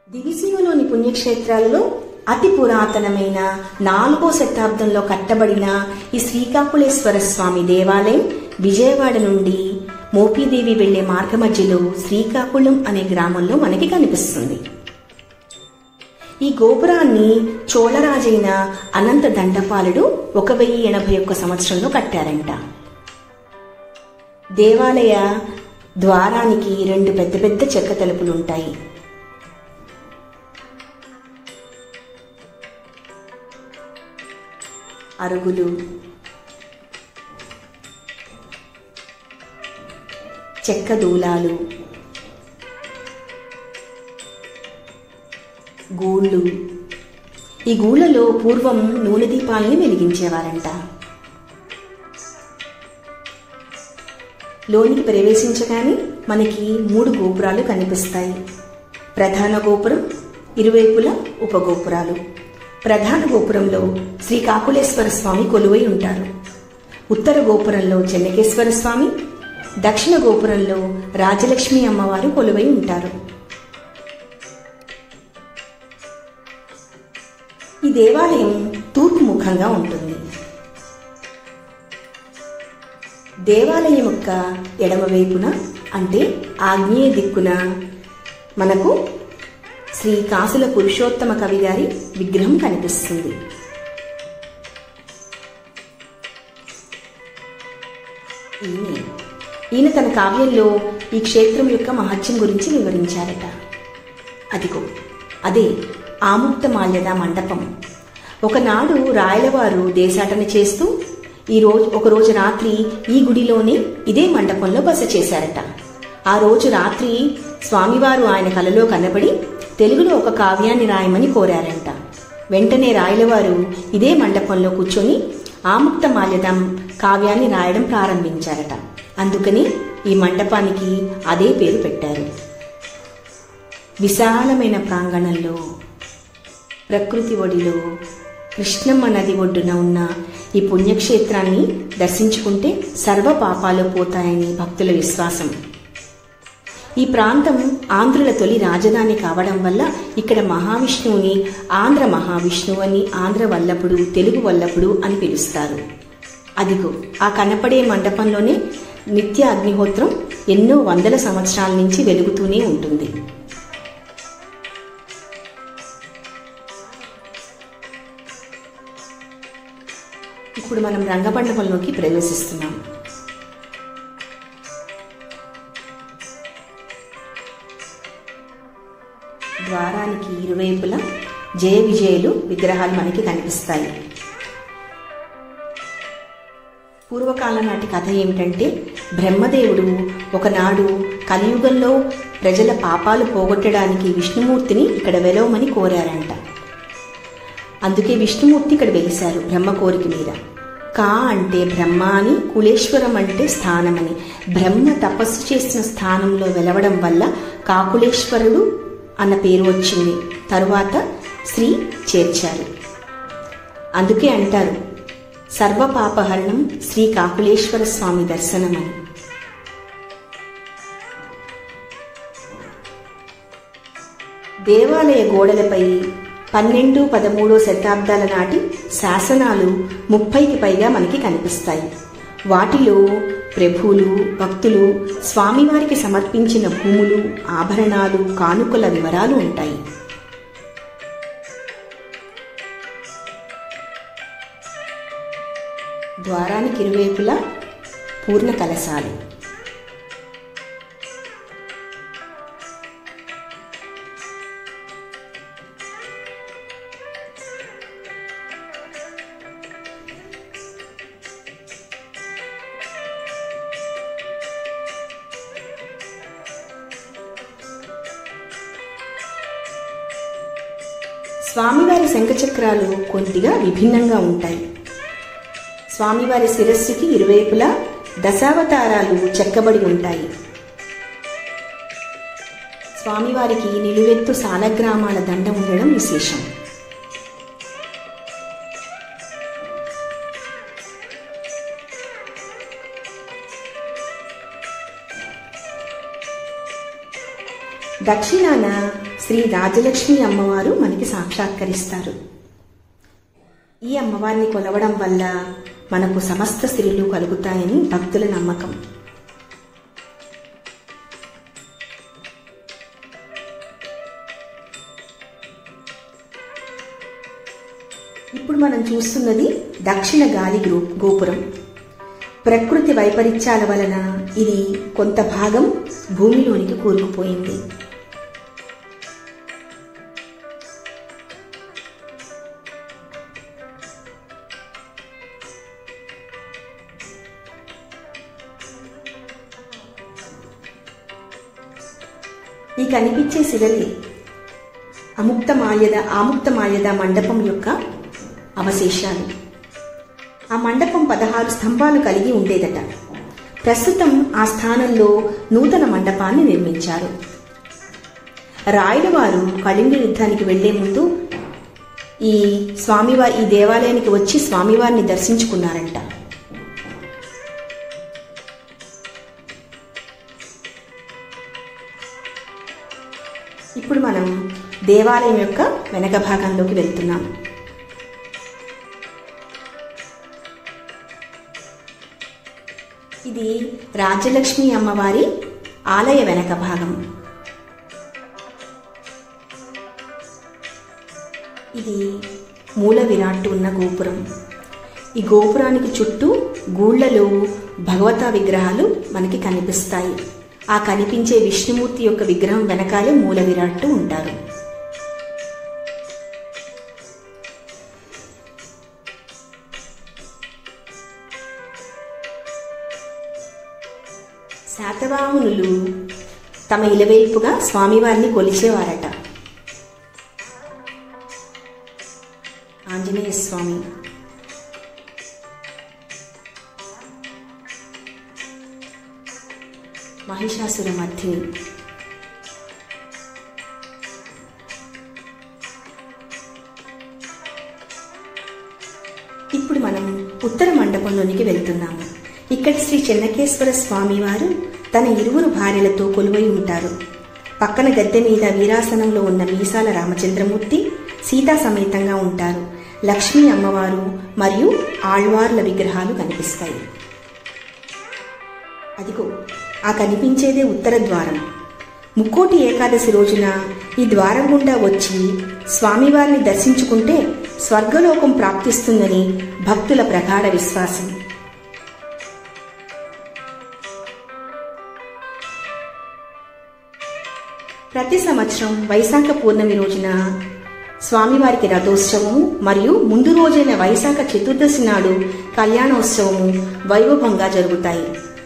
దివిసీమలోని పుణ్యక్షేత్రాలలో అతి పురాతనమైన నాలుగో శతాబ్దంలో కట్టబడిన ఈ శ్రీకాకుళేశ్వర స్వామి దేవాలయం విజయవాడ నుండి మోపీదేవి వెళ్లే మార్గ మధ్యలో శ్రీకాకుళం అనే గ్రామంలో మనకి కనిపిస్తుంది ఈ గోపురాన్ని చోళరాజైన అనంత దండపాలుడు ఒక వెయ్యి ఎనభై ఒక్క సంవత్సరంలో కట్టారంట దేవాలయ ద్వారానికి రెండు పెద్ద పెద్ద చెక్క తలుపులుంటాయి అరుగులు చెక్క దూలాలు గూళ్ళు ఈ గూళ్ళలో పూర్వం నూనె దీపాలని వెలిగించేవారంట లోనికి ప్రవేశించగానే మనకి మూడు గోపురాలు కనిపిస్తాయి ప్రధాన గోపురం ఇరువైపులా ఉపగోపురాలు ప్రధాన గోపురంలో శ్రీకాకుళేశ్వర స్వామి కొలువై ఉంటారు ఉత్తర గోపురంలో చెన్నకేశ్వర స్వామి దక్షిణ గోపురంలో రాజలక్ష్మి అమ్మవారు కొలువై ఉంటారు ఈ దేవాలయం తూర్పు ముఖంగా ఉంటుంది దేవాలయం యొక్క ఎడమవైపున అంటే ఆగ్నేయ దిక్కున మనకు శ్రీ కాసుల పురుషోత్తమ కవి గారి విగ్రహం కనిపిస్తుంది ఈయన ఈయన తన కావ్యంలో ఈ క్షేత్రం యొక్క మహత్యం గురించి వివరించారట అదిగో అదే ఆముక్త మాల్యద మండపం ఒకనాడు రాయలవారు దేశాటన చేస్తూ ఈ రోజు ఒక రోజు రాత్రి ఈ గుడిలోనే ఇదే మండపంలో బస చేశారట ఆ రోజు రాత్రి స్వామివారు ఆయన కలలో కనబడి తెలుగులో ఒక కావ్యాన్ని రాయమని కోరారంట వెంటనే రాయలవారు ఇదే మండపంలో కూర్చొని ఆముక్త మాల్యదం కావ్యాన్ని రాయడం ప్రారంభించారట అందుకని ఈ మండపానికి అదే పేరు పెట్టారు విశాలమైన ప్రాంగణంలో ప్రకృతి ఒడిలో కృష్ణమ్మ నది ఒడ్డున ఉన్న ఈ పుణ్యక్షేత్రాన్ని దర్శించుకుంటే సర్వ పాపాలు పోతాయని భక్తుల విశ్వాసం ఈ ప్రాంతం ఆంధ్రుల తొలి రాజధాని కావడం వల్ల ఇక్కడ మహావిష్ణువుని ఆంధ్ర మహావిష్ణువు అని ఆంధ్ర వల్లభుడు తెలుగు వల్లభుడు అని పిలుస్తారు అదిగో ఆ కనపడే మండపంలోనే నిత్య అగ్నిహోత్రం ఎన్నో వందల సంవత్సరాల నుంచి వెలుగుతూనే ఉంటుంది ఇప్పుడు మనం రంగమండపంలోకి ప్రవేశిస్తున్నాం ద్వారానికి ఇరువైపులా జయ విజయులు విగ్రహాలు మనకి కనిపిస్తాయి పూర్వకాలం నాటి కథ ఏమిటంటే బ్రహ్మదేవుడు ఒకనాడు కలియుగంలో ప్రజల పాపాలు పోగొట్టడానికి విష్ణుమూర్తిని ఇక్కడ వెలవమని కోరారంట అందుకే విష్ణుమూర్తి ఇక్కడ వెలిశారు బ్రహ్మ కోరిక మీద కా అంటే బ్రహ్మ అని కులేశ్వరం అంటే స్థానమని బ్రహ్మ తపస్సు చేసిన స్థానంలో వెలవడం వల్ల కాకులేశ్వరుడు అన్న పేరు వచ్చింది తరువాత శ్రీ చేర్చారు అందుకే అంటారు సర్వపాపహరణం శ్రీ కాకులేశ్వర స్వామి దర్శనమని దేవాలయ గోడలపై పన్నెండు పదమూడో శతాబ్దాల నాటి శాసనాలు ముప్పైకి పైగా మనకి కనిపిస్తాయి వాటిలో ప్రభువులు భక్తులు స్వామివారికి సమర్పించిన భూములు ఆభరణాలు కానుకల వివరాలు ఉంటాయి ద్వారానికి ఇరువైపులా పూర్ణ కలశాలు స్వామివారి శంఖచక్రాలు కొద్దిగా విభిన్నంగా ఉంటాయి స్వామివారి శిరస్సుకి ఇరువైపులా దశావతారాలు చెక్కబడి ఉంటాయి స్వామివారికి నిలువెత్తు సాలగ్రామాల దండ ఉండడం విశేషం దక్షిణాన శ్రీ రాజలక్ష్మి అమ్మవారు మనకి సాక్షాత్కరిస్తారు ఈ అమ్మవారిని కొలవడం వల్ల మనకు సమస్త స్త్రీలు కలుగుతాయని భక్తుల నమ్మకం ఇప్పుడు మనం చూస్తున్నది దక్షిణ గాలి గ్రూ గోపురం ప్రకృతి వైపరీత్యాల వలన ఇది కొంత భాగం భూమిలోనికి కూరుకుపోయింది ఈ కనిపించే శిలలే అముక్త మాల్యద ఆముక్త మాల్యద మండపం యొక్క అవశేషాలు ఆ మండపం పదహారు స్తంభాలు కలిగి ఉండేదట ప్రస్తుతం ఆ స్థానంలో నూతన మండపాన్ని నిర్మించారు రాయుల వారు కళింగ యుద్ధానికి వెళ్లే ముందు ఈ స్వామివారి ఈ దేవాలయానికి వచ్చి స్వామివారిని దర్శించుకున్నారంట ఇప్పుడు మనం దేవాలయం యొక్క వెనక భాగంలోకి వెళ్తున్నాం ఇది రాజలక్ష్మి అమ్మవారి ఆలయ వెనక భాగం ఇది మూల విరాట్టు ఉన్న గోపురం ఈ గోపురానికి చుట్టూ గూళ్ళలో భగవతా విగ్రహాలు మనకి కనిపిస్తాయి ఆ కనిపించే విష్ణుమూర్తి యొక్క విగ్రహం వెనకాలే మూల విరాట్టు ఉంటారు శాతవాహనులు తమ ఇలవేల్పుగా స్వామివారిని కొలిచేవారట ఆంజనేయ స్వామి మహిషాసుర మధ్యని ఇప్పుడు మనం ఉత్తర మండపంలోనికి వెళ్తున్నాము ఇక్కడ శ్రీ చెన్నకేశ్వర స్వామి వారు తన ఇరువురు భార్యలతో కొలువై ఉంటారు పక్కన గద్దె మీద వీరాసనంలో ఉన్న మీసాల రామచంద్రమూర్తి సీతా సమేతంగా ఉంటారు లక్ష్మీ అమ్మవారు మరియు ఆళ్వార్ల విగ్రహాలు కనిపిస్తాయి అదిగో ఆ కనిపించేదే ఉత్తర ద్వారం ముక్కోటి ఏకాదశి రోజున ఈ ద్వారం గుండా వచ్చి స్వామివారిని దర్శించుకుంటే స్వర్గలోకం ప్రాప్తిస్తుందని భక్తుల ప్రగాఢ విశ్వాసం ప్రతి సంవత్సరం వైశాఖ పూర్ణమి రోజున స్వామివారికి రథోత్సవము మరియు ముందు రోజైన వైశాఖ చతుర్దశి నాడు కళ్యాణోత్సవము వైభవంగా జరుగుతాయి